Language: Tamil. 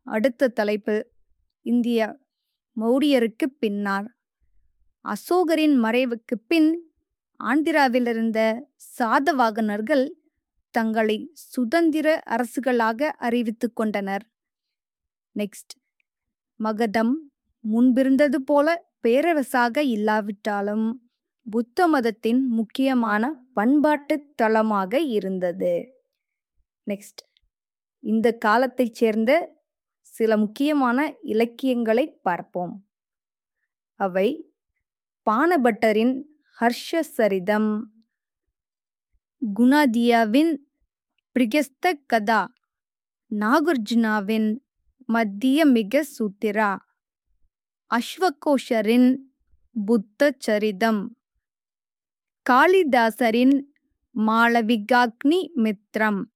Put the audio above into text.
அடுத்த தலைப்பு இந்தியா மௌரியருக்கு பின்னால் அசோகரின் மறைவுக்கு பின் ஆந்திராவிலிருந்த சாதவாகனர்கள் தங்களை சுதந்திர அரசுகளாக அறிவித்துக் கொண்டனர் நெக்ஸ்ட் மகதம் முன்பிருந்தது போல பேரரசாக இல்லாவிட்டாலும் புத்த மதத்தின் முக்கியமான பண்பாட்டு தளமாக இருந்தது நெக்ஸ்ட் இந்த காலத்தைச் சேர்ந்த சில முக்கியமான இலக்கியங்களை பார்ப்போம் அவை பானபட்டரின் ஹர்ஷ சரிதம் குணாதியாவின் பிரிகஸ்த கதா நாகார்ஜுனாவின் மத்திய மிக சூத்திரா அஸ்வகோஷரின் புத்த சரிதம் காளிதாசரின் மாளவிகாக்னி மித்ரம்